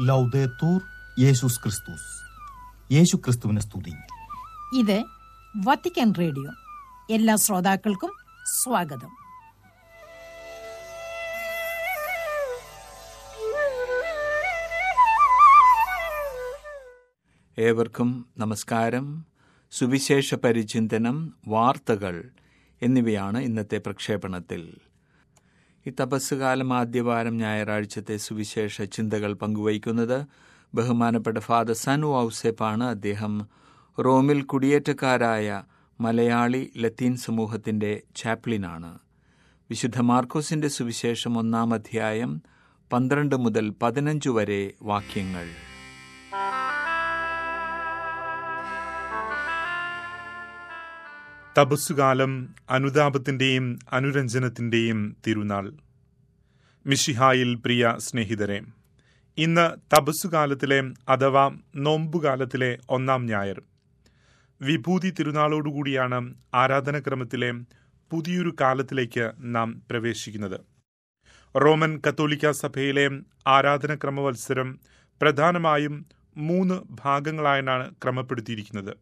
ലൗദേത്തൂർ യേശുസ് ക്രിസ്തുസ് യേശു ക്രിസ്തുവിനെ സ്തുതി ഇത് വത്തിക്കാൻ റേഡിയോ എല്ലാ ശ്രോതാക്കൾക്കും സ്വാഗതം ഏവർക്കും നമസ്കാരം സുവിശേഷ പരിചിന്തനം വാർത്തകൾ എന്നിവയാണ് ഇന്നത്തെ പ്രക്ഷേപണത്തിൽ ഈ തപസ്സുകാലം ആദ്യവാരം ഞായറാഴ്ചത്തെ സുവിശേഷ ചിന്തകൾ പങ്കുവയ്ക്കുന്നത് ബഹുമാനപ്പെട്ട ഫാദർ സനു ഔസേപ്പാണ് അദ്ദേഹം റോമിൽ കുടിയേറ്റക്കാരായ മലയാളി ലത്തീൻ സമൂഹത്തിന്റെ ചാപ്ലിനാണ് വിശുദ്ധ മാർക്കോസിന്റെ സുവിശേഷം ഒന്നാം അധ്യായം പന്ത്രണ്ട് മുതൽ പതിനഞ്ച് വരെ വാക്യങ്ങൾ തപസ്സുകാലം അനുതാപത്തിന്റെയും അനുരഞ്ജനത്തിന്റെയും തിരുനാൾ മിഷിഹായിൽ പ്രിയ സ്നേഹിതരെ ഇന്ന് തപസ്സുകാലത്തിലെ അഥവാ നോമ്പുകാലത്തിലെ ഒന്നാം ഞായർ വിഭൂതി തിരുനാളോടുകൂടിയാണ് ആരാധനക്രമത്തിലെ പുതിയൊരു കാലത്തിലേക്ക് നാം പ്രവേശിക്കുന്നത് റോമൻ കത്തോലിക്ക സഭയിലെ ആരാധനക്രമവത്സരം പ്രധാനമായും മൂന്ന് ഭാഗങ്ങളായാണ് ക്രമപ്പെടുത്തിയിരിക്കുന്നത്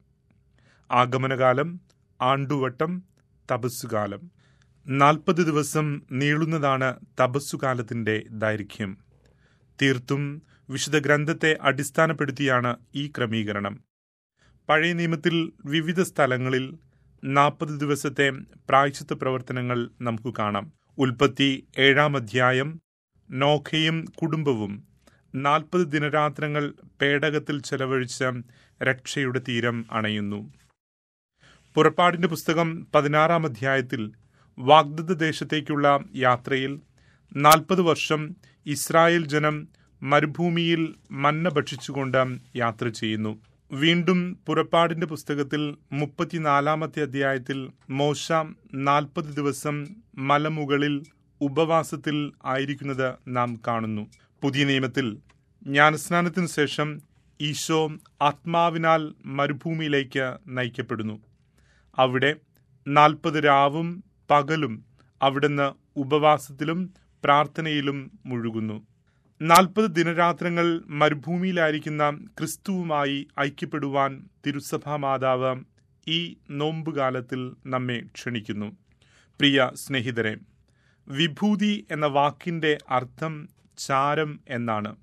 ആഗമനകാലം ആണ്ടുവട്ടം തപസ്സുകാലം നാൽപ്പത് ദിവസം നീളുന്നതാണ് തപസ്സുകാലത്തിന്റെ ദൈർഘ്യം തീർത്തും വിശുദ്ധ ഗ്രന്ഥത്തെ അടിസ്ഥാനപ്പെടുത്തിയാണ് ഈ ക്രമീകരണം പഴയ നിയമത്തിൽ വിവിധ സ്ഥലങ്ങളിൽ നാൽപ്പത് ദിവസത്തെ പ്രായച്ചിത്ത പ്രവർത്തനങ്ങൾ നമുക്ക് കാണാം ഉൽപ്പത്തി ഏഴാം അധ്യായം നോഖയും കുടുംബവും നാൽപ്പത് ദിനരാത്രങ്ങൾ പേടകത്തിൽ ചെലവഴിച്ച രക്ഷയുടെ തീരം അണയുന്നു പുറപ്പാടിന്റെ പുസ്തകം പതിനാറാം അധ്യായത്തിൽ വാഗ്ദത്ത ദേശത്തേക്കുള്ള യാത്രയിൽ നാൽപ്പത് വർഷം ഇസ്രായേൽ ജനം മരുഭൂമിയിൽ മന്ന ഭക്ഷിച്ചുകൊണ്ട് യാത്ര ചെയ്യുന്നു വീണ്ടും പുറപ്പാടിന്റെ പുസ്തകത്തിൽ മുപ്പത്തിനാലാമത്തെ അധ്യായത്തിൽ മോശ നാൽപ്പത് ദിവസം മലമുകളിൽ ഉപവാസത്തിൽ ആയിരിക്കുന്നത് നാം കാണുന്നു പുതിയ നിയമത്തിൽ ജ്ഞാനസ്നാനത്തിനു ശേഷം ഈശോ ആത്മാവിനാൽ മരുഭൂമിയിലേക്ക് നയിക്കപ്പെടുന്നു അവിടെ നാൽപ്പത് രാവും പകലും അവിടുന്ന് ഉപവാസത്തിലും പ്രാർത്ഥനയിലും മുഴുകുന്നു നാൽപ്പത് ദിനരാത്രങ്ങൾ മരുഭൂമിയിലായിരിക്കുന്ന ക്രിസ്തുവുമായി ഐക്യപ്പെടുവാൻ തിരുസഭാ മാതാവ് ഈ നോമ്പുകാലത്തിൽ നമ്മെ ക്ഷണിക്കുന്നു പ്രിയ സ്നേഹിതരെ വിഭൂതി എന്ന വാക്കിന്റെ അർത്ഥം ചാരം എന്നാണ്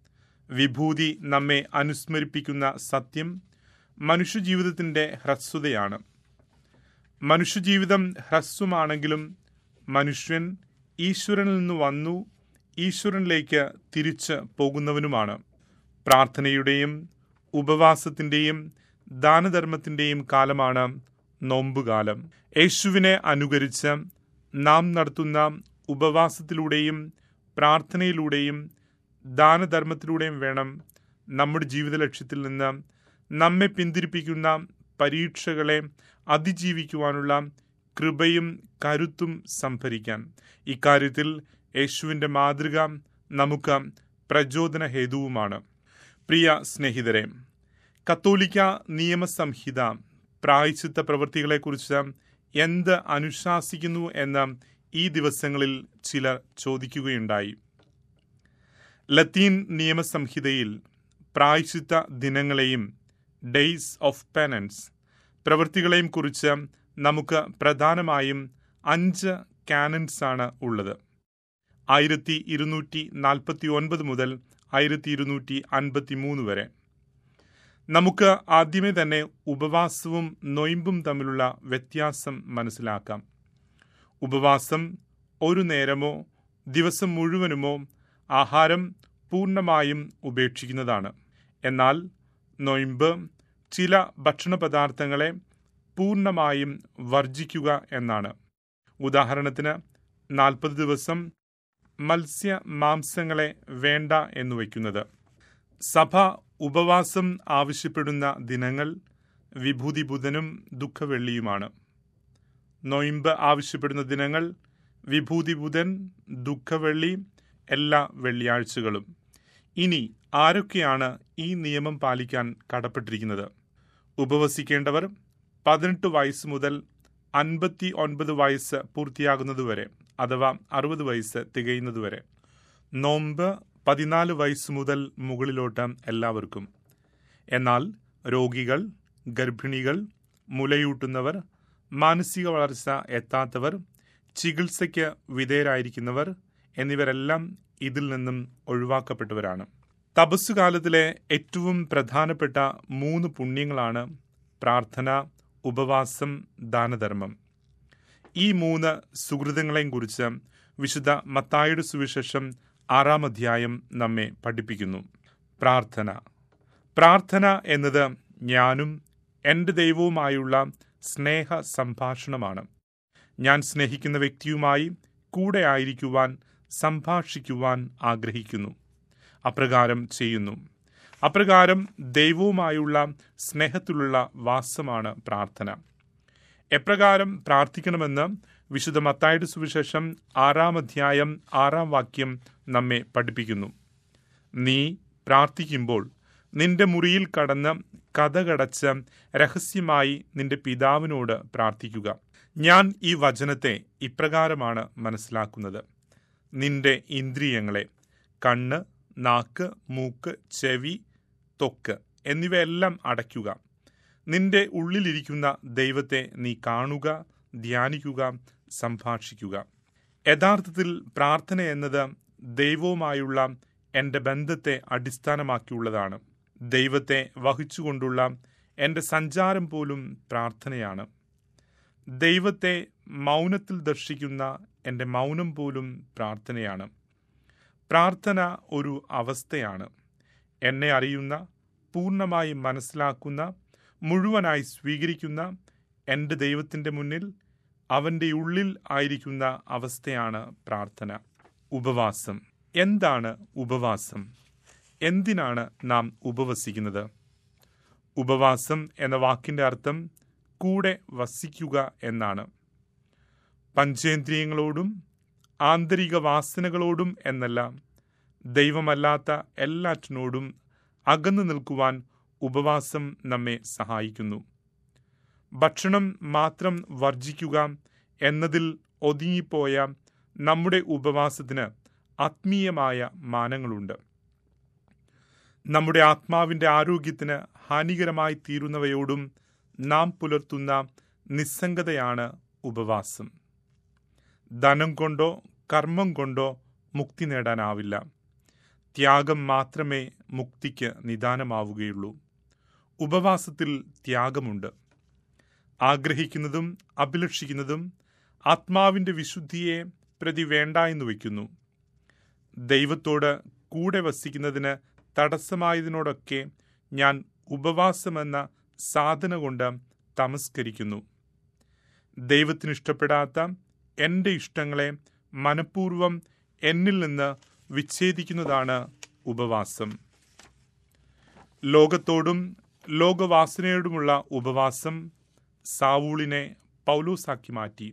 വിഭൂതി നമ്മെ അനുസ്മരിപ്പിക്കുന്ന സത്യം മനുഷ്യജീവിതത്തിന്റെ ഹ്രസ്വതയാണ് മനുഷ്യജീവിതം ഹ്രസ്വമാണെങ്കിലും മനുഷ്യൻ ഈശ്വരനിൽ നിന്ന് വന്നു ഈശ്വരനിലേക്ക് തിരിച്ച് പോകുന്നവനുമാണ് പ്രാർത്ഥനയുടെയും ഉപവാസത്തിന്റെയും ദാനധർമ്മത്തിന്റെയും കാലമാണ് നോമ്പുകാലം യേശുവിനെ അനുകരിച്ച് നാം നടത്തുന്ന ഉപവാസത്തിലൂടെയും പ്രാർത്ഥനയിലൂടെയും ദാനധർമ്മത്തിലൂടെയും വേണം നമ്മുടെ ജീവിത ലക്ഷ്യത്തിൽ നിന്ന് നമ്മെ പിന്തിരിപ്പിക്കുന്ന പരീക്ഷകളെ അതിജീവിക്കുവാനുള്ള കൃപയും കരുത്തും സംഭരിക്കാൻ ഇക്കാര്യത്തിൽ യേശുവിൻ്റെ മാതൃക നമുക്ക് പ്രചോദന ഹേതുവുമാണ് പ്രിയ സ്നേഹിതരെ കത്തോലിക്ക നിയമസംഹിത പ്രായച്ചിത്ത പ്രവൃത്തികളെക്കുറിച്ച് എന്ത് അനുശാസിക്കുന്നു എന്ന് ഈ ദിവസങ്ങളിൽ ചിലർ ചോദിക്കുകയുണ്ടായി ലത്തീൻ നിയമസംഹിതയിൽ പ്രായച്ചിത്ത ദിനങ്ങളെയും ഡേയ്സ് ഓഫ് പെനൻസ് പ്രവൃത്തികളെയും കുറിച്ച് നമുക്ക് പ്രധാനമായും അഞ്ച് കാനൻസ് ആണ് ഉള്ളത് ആയിരത്തി ഇരുന്നൂറ്റി നാൽപ്പത്തി ഒൻപത് മുതൽ ആയിരത്തി ഇരുന്നൂറ്റി അൻപത്തി മൂന്ന് വരെ നമുക്ക് ആദ്യമേ തന്നെ ഉപവാസവും നൊയമ്പും തമ്മിലുള്ള വ്യത്യാസം മനസ്സിലാക്കാം ഉപവാസം ഒരു നേരമോ ദിവസം മുഴുവനുമോ ആഹാരം പൂർണ്ണമായും ഉപേക്ഷിക്കുന്നതാണ് എന്നാൽ നൊയമ്പ് ചില ഭക്ഷണ പദാർത്ഥങ്ങളെ പൂർണ്ണമായും വർജിക്കുക എന്നാണ് ഉദാഹരണത്തിന് നാൽപ്പത് ദിവസം മത്സ്യ മാംസങ്ങളെ വേണ്ട എന്ന് വയ്ക്കുന്നത് സഭ ഉപവാസം ആവശ്യപ്പെടുന്ന ദിനങ്ങൾ വിഭൂതി ബുധനും ദുഃഖവെള്ളിയുമാണ് നൊയിമ്പ് ആവശ്യപ്പെടുന്ന ദിനങ്ങൾ വിഭൂതി ബുധൻ ദുഃഖവെള്ളി എല്ലാ വെള്ളിയാഴ്ചകളും ഇനി ആരൊക്കെയാണ് ഈ നിയമം പാലിക്കാൻ കടപ്പെട്ടിരിക്കുന്നത് ഉപവസിക്കേണ്ടവർ പതിനെട്ട് വയസ്സ് മുതൽ അൻപത്തി ഒൻപത് വയസ്സ് പൂർത്തിയാകുന്നതുവരെ അഥവാ അറുപത് വയസ്സ് തികയുന്നതുവരെ നോമ്പ് പതിനാല് വയസ്സ് മുതൽ മുകളിലോട്ട് എല്ലാവർക്കും എന്നാൽ രോഗികൾ ഗർഭിണികൾ മുലയൂട്ടുന്നവർ മാനസിക വളർച്ച എത്താത്തവർ ചികിത്സയ്ക്ക് വിധേയരായിരിക്കുന്നവർ എന്നിവരെല്ലാം ഇതിൽ നിന്നും ഒഴിവാക്കപ്പെട്ടവരാണ് തപസ്സുകാലത്തിലെ ഏറ്റവും പ്രധാനപ്പെട്ട മൂന്ന് പുണ്യങ്ങളാണ് പ്രാർത്ഥന ഉപവാസം ദാനധർമ്മം ഈ മൂന്ന് സുഹൃതങ്ങളെയും കുറിച്ച് വിശുദ്ധ മത്തായുടെ സുവിശേഷം ആറാം അധ്യായം നമ്മെ പഠിപ്പിക്കുന്നു പ്രാർത്ഥന പ്രാർത്ഥന എന്നത് ഞാനും എൻ്റെ ദൈവവുമായുള്ള സ്നേഹ സംഭാഷണമാണ് ഞാൻ സ്നേഹിക്കുന്ന വ്യക്തിയുമായി കൂടെ ആയിരിക്കുവാൻ സംഭാഷിക്കുവാൻ ആഗ്രഹിക്കുന്നു അപ്രകാരം ചെയ്യുന്നു അപ്രകാരം ദൈവവുമായുള്ള സ്നേഹത്തിലുള്ള വാസമാണ് പ്രാർത്ഥന എപ്രകാരം പ്രാർത്ഥിക്കണമെന്ന് വിശുദ്ധ മത്തായുടെ സുവിശേഷം ആറാം അധ്യായം ആറാം വാക്യം നമ്മെ പഠിപ്പിക്കുന്നു നീ പ്രാർത്ഥിക്കുമ്പോൾ നിന്റെ മുറിയിൽ കടന്ന് കഥകടച്ച് രഹസ്യമായി നിന്റെ പിതാവിനോട് പ്രാർത്ഥിക്കുക ഞാൻ ഈ വചനത്തെ ഇപ്രകാരമാണ് മനസ്സിലാക്കുന്നത് നിന്റെ ഇന്ദ്രിയങ്ങളെ കണ്ണ് നാക്ക് മൂക്ക് ചെവി ത്വക്ക് എന്നിവയെല്ലാം അടയ്ക്കുക നിന്റെ ഉള്ളിലിരിക്കുന്ന ദൈവത്തെ നീ കാണുക ധ്യാനിക്കുക സംഭാഷിക്കുക യഥാർത്ഥത്തിൽ പ്രാർത്ഥന എന്നത് ദൈവവുമായുള്ള എൻ്റെ ബന്ധത്തെ അടിസ്ഥാനമാക്കിയുള്ളതാണ് ദൈവത്തെ വഹിച്ചുകൊണ്ടുള്ള എൻ്റെ സഞ്ചാരം പോലും പ്രാർത്ഥനയാണ് ദൈവത്തെ മൗനത്തിൽ ദർശിക്കുന്ന എൻ്റെ മൗനം പോലും പ്രാർത്ഥനയാണ് പ്രാർത്ഥന ഒരു അവസ്ഥയാണ് എന്നെ അറിയുന്ന പൂർണ്ണമായി മനസ്സിലാക്കുന്ന മുഴുവനായി സ്വീകരിക്കുന്ന എൻ്റെ ദൈവത്തിൻ്റെ മുന്നിൽ അവൻ്റെ ഉള്ളിൽ ആയിരിക്കുന്ന അവസ്ഥയാണ് പ്രാർത്ഥന ഉപവാസം എന്താണ് ഉപവാസം എന്തിനാണ് നാം ഉപവസിക്കുന്നത് ഉപവാസം എന്ന വാക്കിൻ്റെ അർത്ഥം കൂടെ വസിക്കുക എന്നാണ് പഞ്ചേന്ദ്രിയങ്ങളോടും ആന്തരിക വാസനകളോടും എന്നല്ല ദൈവമല്ലാത്ത എല്ലാറ്റിനോടും അകന്നു നിൽക്കുവാൻ ഉപവാസം നമ്മെ സഹായിക്കുന്നു ഭക്ഷണം മാത്രം വർജിക്കുക എന്നതിൽ ഒതുങ്ങിപ്പോയ നമ്മുടെ ഉപവാസത്തിന് ആത്മീയമായ മാനങ്ങളുണ്ട് നമ്മുടെ ആത്മാവിൻ്റെ ആരോഗ്യത്തിന് ഹാനികരമായി തീരുന്നവയോടും നാം പുലർത്തുന്ന നിസ്സംഗതയാണ് ഉപവാസം ധനം കൊണ്ടോ കർമ്മം കൊണ്ടോ മുക്തി നേടാനാവില്ല ത്യാഗം മാത്രമേ മുക്തിക്ക് നിദാനമാവുകയുള്ളൂ ഉപവാസത്തിൽ ത്യാഗമുണ്ട് ആഗ്രഹിക്കുന്നതും അഭിലഷിക്കുന്നതും ആത്മാവിൻ്റെ വിശുദ്ധിയെ പ്രതി വേണ്ട എന്ന് വയ്ക്കുന്നു ദൈവത്തോട് കൂടെ വസിക്കുന്നതിന് തടസ്സമായതിനോടൊക്കെ ഞാൻ ഉപവാസമെന്ന സാധന കൊണ്ട് തമസ്കരിക്കുന്നു ദൈവത്തിന് ഇഷ്ടപ്പെടാത്ത എൻ്റെ ഇഷ്ടങ്ങളെ മനഃപൂർവം എന്നിൽ നിന്ന് വിച്ഛേദിക്കുന്നതാണ് ഉപവാസം ലോകത്തോടും ലോകവാസനയോടുമുള്ള ഉപവാസം സാവൂളിനെ പൗലോസാക്കി മാറ്റി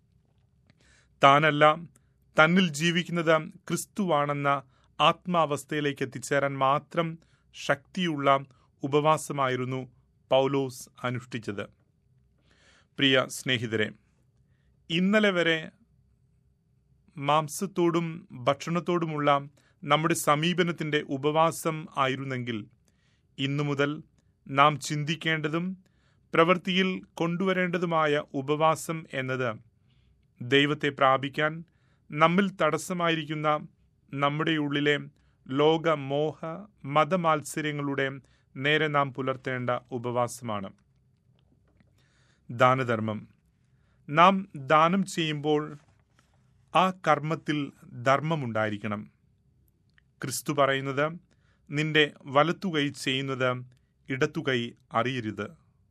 താനല്ല തന്നിൽ ജീവിക്കുന്നത് ക്രിസ്തുവാണെന്ന ആത്മാവസ്ഥയിലേക്ക് എത്തിച്ചേരാൻ മാത്രം ശക്തിയുള്ള ഉപവാസമായിരുന്നു പൗലോസ് അനുഷ്ഠിച്ചത് പ്രിയ സ്നേഹിതരെ ഇന്നലെ വരെ മാംസത്തോടും ഭക്ഷണത്തോടുമുള്ള നമ്മുടെ സമീപനത്തിൻ്റെ ഉപവാസം ആയിരുന്നെങ്കിൽ ഇന്നു മുതൽ നാം ചിന്തിക്കേണ്ടതും പ്രവൃത്തിയിൽ കൊണ്ടുവരേണ്ടതുമായ ഉപവാസം എന്നത് ദൈവത്തെ പ്രാപിക്കാൻ നമ്മിൽ തടസ്സമായിരിക്കുന്ന നമ്മുടെ ഉള്ളിലെ ലോകമോഹ മതമാത്സര്യങ്ങളുടെ നേരെ നാം പുലർത്തേണ്ട ഉപവാസമാണ് ദാനധർമ്മം നാം ദാനം ചെയ്യുമ്പോൾ ആ കർമ്മത്തിൽ ധർമ്മമുണ്ടായിരിക്കണം ക്രിസ്തു പറയുന്നത് നിന്റെ വലത്തുകൈ ചെയ്യുന്നത് ഇടത്തുകൈ അറിയരുത്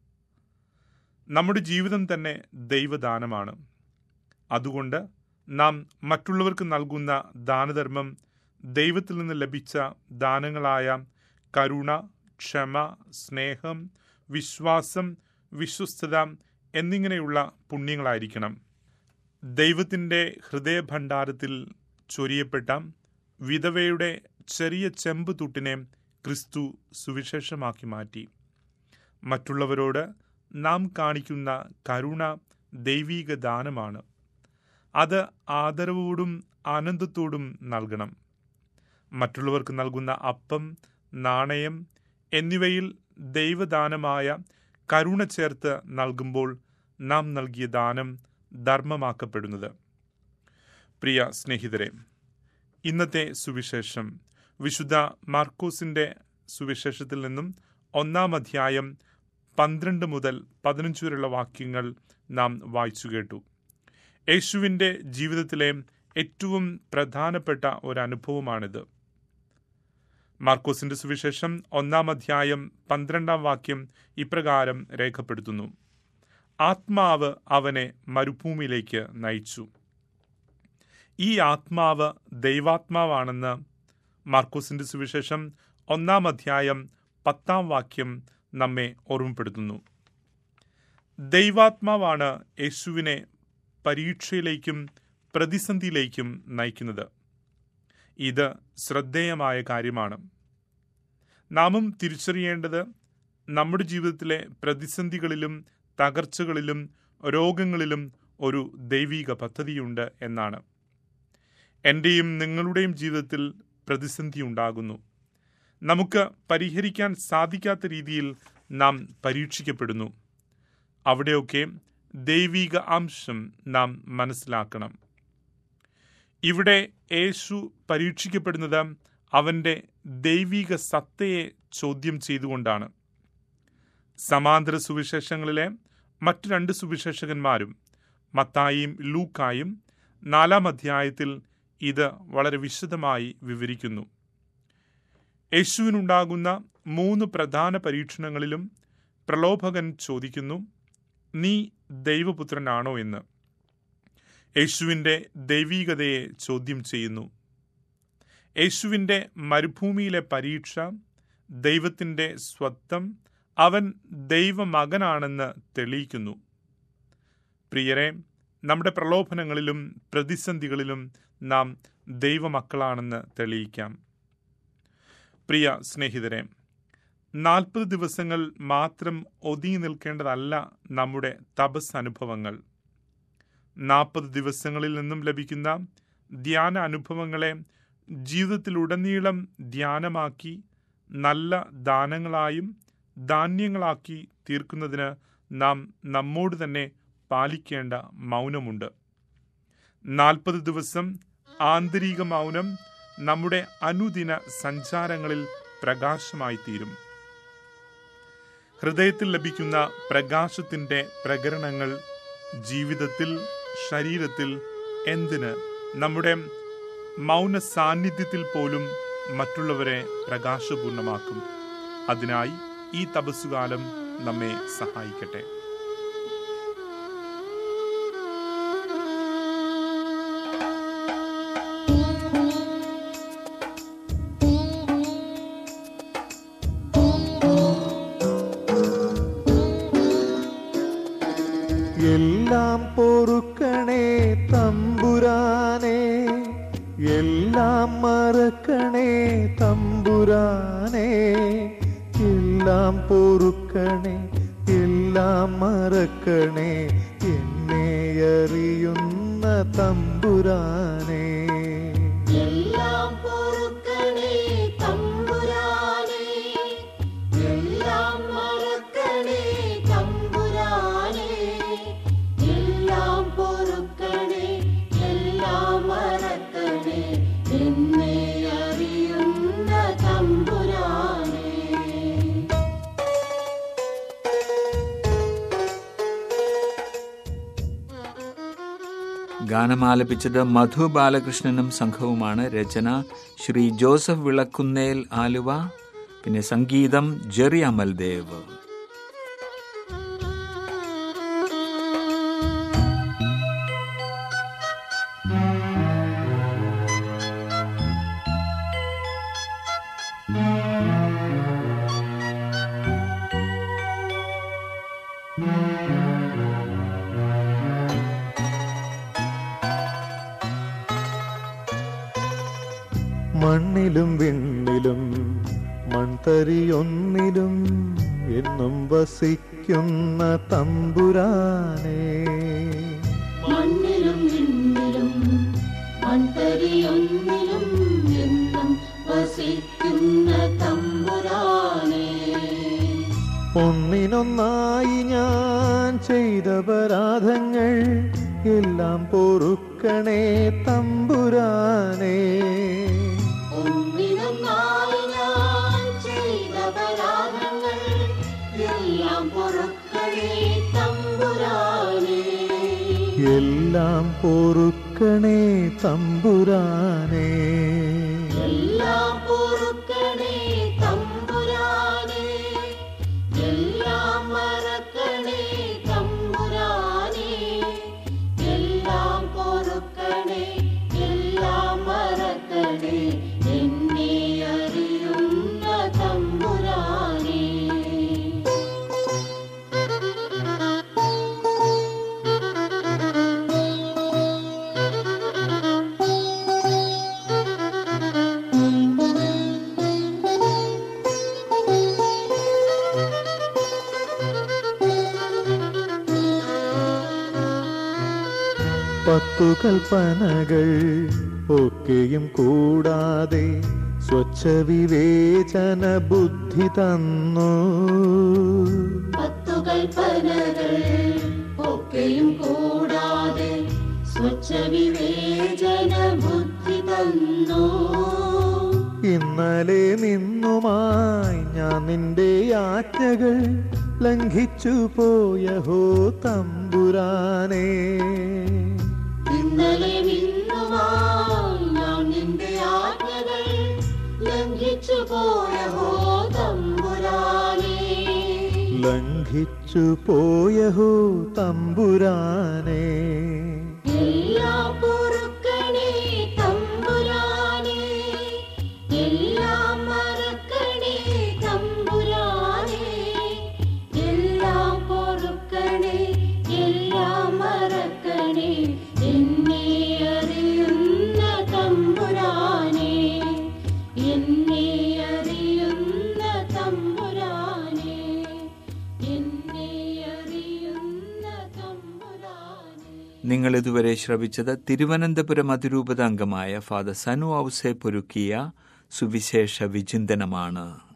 നമ്മുടെ ജീവിതം തന്നെ ദൈവദാനമാണ് അതുകൊണ്ട് നാം മറ്റുള്ളവർക്ക് നൽകുന്ന ദാനധർമ്മം ദൈവത്തിൽ നിന്ന് ലഭിച്ച ദാനങ്ങളായ കരുണ ക്ഷമ സ്നേഹം വിശ്വാസം വിശ്വസ്തത എന്നിങ്ങനെയുള്ള പുണ്യങ്ങളായിരിക്കണം ദൈവത്തിൻ്റെ ഹൃദയഭണ്ഡാരത്തിൽ ചൊരിയപ്പെട്ട വിധവയുടെ ചെറിയ ചെമ്പ് തുട്ടിനെ ക്രിസ്തു സുവിശേഷമാക്കി മാറ്റി മറ്റുള്ളവരോട് നാം കാണിക്കുന്ന കരുണ ദൈവീക ദാനമാണ് അത് ആദരവോടും ആനന്ദത്തോടും നൽകണം മറ്റുള്ളവർക്ക് നൽകുന്ന അപ്പം നാണയം എന്നിവയിൽ ദൈവദാനമായ കരുണ ചേർത്ത് നൽകുമ്പോൾ നാം നൽകിയ ദാനം ധർമ്മമാക്കപ്പെടുന്നത് പ്രിയ സ്നേഹിതരെ ഇന്നത്തെ സുവിശേഷം വിശുദ്ധ മാർക്കോസിന്റെ സുവിശേഷത്തിൽ നിന്നും ഒന്നാം അധ്യായം പന്ത്രണ്ട് മുതൽ പതിനഞ്ച് വരെയുള്ള വാക്യങ്ങൾ നാം വായിച്ചു കേട്ടു യേശുവിൻ്റെ ജീവിതത്തിലെ ഏറ്റവും പ്രധാനപ്പെട്ട ഒരു അനുഭവമാണിത് മാർക്കോസിന്റെ സുവിശേഷം ഒന്നാം അധ്യായം പന്ത്രണ്ടാം വാക്യം ഇപ്രകാരം രേഖപ്പെടുത്തുന്നു ആത്മാവ് അവനെ മരുഭൂമിയിലേക്ക് നയിച്ചു ഈ ആത്മാവ് ദൈവാത്മാവാണെന്ന് മാർക്കോസിന്റെ സുവിശേഷം ഒന്നാം അധ്യായം പത്താം വാക്യം നമ്മെ ഓർമ്മപ്പെടുത്തുന്നു ദൈവാത്മാവാണ് യേശുവിനെ പരീക്ഷയിലേക്കും പ്രതിസന്ധിയിലേക്കും നയിക്കുന്നത് ഇത് ശ്രദ്ധേയമായ കാര്യമാണ് നാമും തിരിച്ചറിയേണ്ടത് നമ്മുടെ ജീവിതത്തിലെ പ്രതിസന്ധികളിലും തകർച്ചകളിലും രോഗങ്ങളിലും ഒരു ദൈവിക പദ്ധതിയുണ്ട് എന്നാണ് എൻ്റെയും നിങ്ങളുടെയും ജീവിതത്തിൽ പ്രതിസന്ധി ഉണ്ടാകുന്നു നമുക്ക് പരിഹരിക്കാൻ സാധിക്കാത്ത രീതിയിൽ നാം പരീക്ഷിക്കപ്പെടുന്നു അവിടെയൊക്കെ ദൈവിക അംശം നാം മനസ്സിലാക്കണം ഇവിടെ യേശു പരീക്ഷിക്കപ്പെടുന്നത് അവൻ്റെ ദൈവിക സത്തയെ ചോദ്യം ചെയ്തുകൊണ്ടാണ് സമാന്തര സുവിശേഷങ്ങളിലെ മറ്റു രണ്ട് സുവിശേഷകന്മാരും മത്തായിയും ലൂക്കായും നാലാം അധ്യായത്തിൽ ഇത് വളരെ വിശദമായി വിവരിക്കുന്നു യേശുവിനുണ്ടാകുന്ന മൂന്ന് പ്രധാന പരീക്ഷണങ്ങളിലും പ്രലോഭകൻ ചോദിക്കുന്നു നീ ദൈവപുത്രനാണോ എന്ന് യേശുവിൻ്റെ ദൈവീകതയെ ചോദ്യം ചെയ്യുന്നു യേശുവിൻ്റെ മരുഭൂമിയിലെ പരീക്ഷ ദൈവത്തിൻ്റെ സ്വത്വം അവൻ ദൈവമകനാണെന്ന് തെളിയിക്കുന്നു പ്രിയരെ നമ്മുടെ പ്രലോഭനങ്ങളിലും പ്രതിസന്ധികളിലും നാം ദൈവമക്കളാണെന്ന് തെളിയിക്കാം പ്രിയ സ്നേഹിതരെ നാൽപ്പത് ദിവസങ്ങൾ മാത്രം ഒതുങ്ങി നിൽക്കേണ്ടതല്ല നമ്മുടെ തപസ് അനുഭവങ്ങൾ നാൽപ്പത് ദിവസങ്ങളിൽ നിന്നും ലഭിക്കുന്ന ധ്യാന അനുഭവങ്ങളെ ജീവിതത്തിലുടനീളം ധ്യാനമാക്കി നല്ല ദാനങ്ങളായും ധാന്യങ്ങളാക്കി തീർക്കുന്നതിന് നാം നമ്മോട് തന്നെ പാലിക്കേണ്ട മൗനമുണ്ട് നാൽപ്പത് ദിവസം ആന്തരിക മൗനം നമ്മുടെ അനുദിന സഞ്ചാരങ്ങളിൽ പ്രകാശമായി തീരും ഹൃദയത്തിൽ ലഭിക്കുന്ന പ്രകാശത്തിൻ്റെ പ്രകരണങ്ങൾ ജീവിതത്തിൽ ശരീരത്തിൽ എന്തിന് നമ്മുടെ മൗന സാന്നിധ്യത്തിൽ പോലും മറ്റുള്ളവരെ പ്രകാശപൂർണമാക്കും അതിനായി ഈ തപസ്സുകാലം നമ്മെ സഹായിക്കട്ടെ എല്ലാം പൊറുക്കണേ തമ്പുരാനെ എല്ലാം മറക്കണേ തമ്പുരാനെ എല്ലാം പൊറുക്കണേ എല്ലാം മറക്കണേ എന്നെ അറിയുന്ന തമ്പുരാനെ എല്ലാം പൊറുക്കണേ തമ്പുരാനേ എല്ലാം മറക്കണേ തമ്പുരാനേ എല്ലാം പൊറുക്കണേ എല്ലാം മറക്കണേ എന്നെ അറിയുന്ന തമ്പുരാനേ ഗാനമാലപിച്ചത് മധു ബാലകൃഷ്ണനും സംഘവുമാണ് രചന ശ്രീ ജോസഫ് വിളക്കുന്നേൽ ആലുവ പിന്നെ സംഗീതം ജെറി അമൽദേവ് മണ്ണിലും വിണ്ണിലും മൺതരിയൊന്നിലും എന്നും വസിക്കുന്ന തമ്പുരാനെ മണ്ണിലും വിണ്ണിലും മൺതരിയൊന്നിലും എന്നും അപരാധങ്ങൾ എല്ലാം പൊറുക്കണേ തമ്പുരാനേ ഒന്നിനൊന്നായി ഞാൻ ചെയ്ത പരാധങ്ങൾ എല്ലാം പൊറുക്കണേ തമ്പുരാനേ എല്ലാം പൊറുക്കണേ തമ്പുരാനേ എല്ലാം പൊറുക്കണേ തമ്പുരാനേ എല്ലാം മറക്കണേ തമ്പുരാനേ എല്ലാം പൊറുക്കണേ എല്ലാം മറക്കണേ എന്നെ അറിയുന്ന തമ്പുരാനേ പത്തു കൽപ്പനകൾ ഒക്കെയും കൂടാതെ സ്വച്ഛ വിവേചന ബുദ്ധി തന്നു പത്തു കൽപ്പനകൾ ഒക്കെയും കൂടാതെ സ്വച്ഛ വിവേചന ബുദ്ധി തന്നു ഇന്നലെ നിന്നുമായി ഞാൻ നിന്റെ ആജ്ഞകൾ ലംഘിച്ചു പോയഹോ തമ്പുരാനേ ഇന്നലെ നിന്നുമായി ഞാൻ നിന്റെ ആജ്ഞകൾ ലംഘിച്ചു പോയഹോ തമ്പുരാനേ ലംഘിച്ചു പോയഹോ തമ്പുരാനേ എല്ലാം പൊറുക്കണേ തമ്പുരാനേ എല്ലാം മറക്കണേ തമ്പുരാനേ എല്ലാം പൊറുക്കണേ എല്ലാം മറക്കണേ എന്നെ അറിയുന്ന തമ്പുരാനേ എന്നെ അറിയുന്ന തമ്പുരാനേ എന്നെ അറിയുന്ന തമ്പുരാനേ നിങ്ങൾ ഇതുവരെ ശ്രവിച്ചത് തിരുവനന്തപുരം അതിരൂപത അംഗമായ ഫാദർ സനു ഔസെ പൊരുക്കിയ സുവിശേഷ വിചിന്തനമാണ്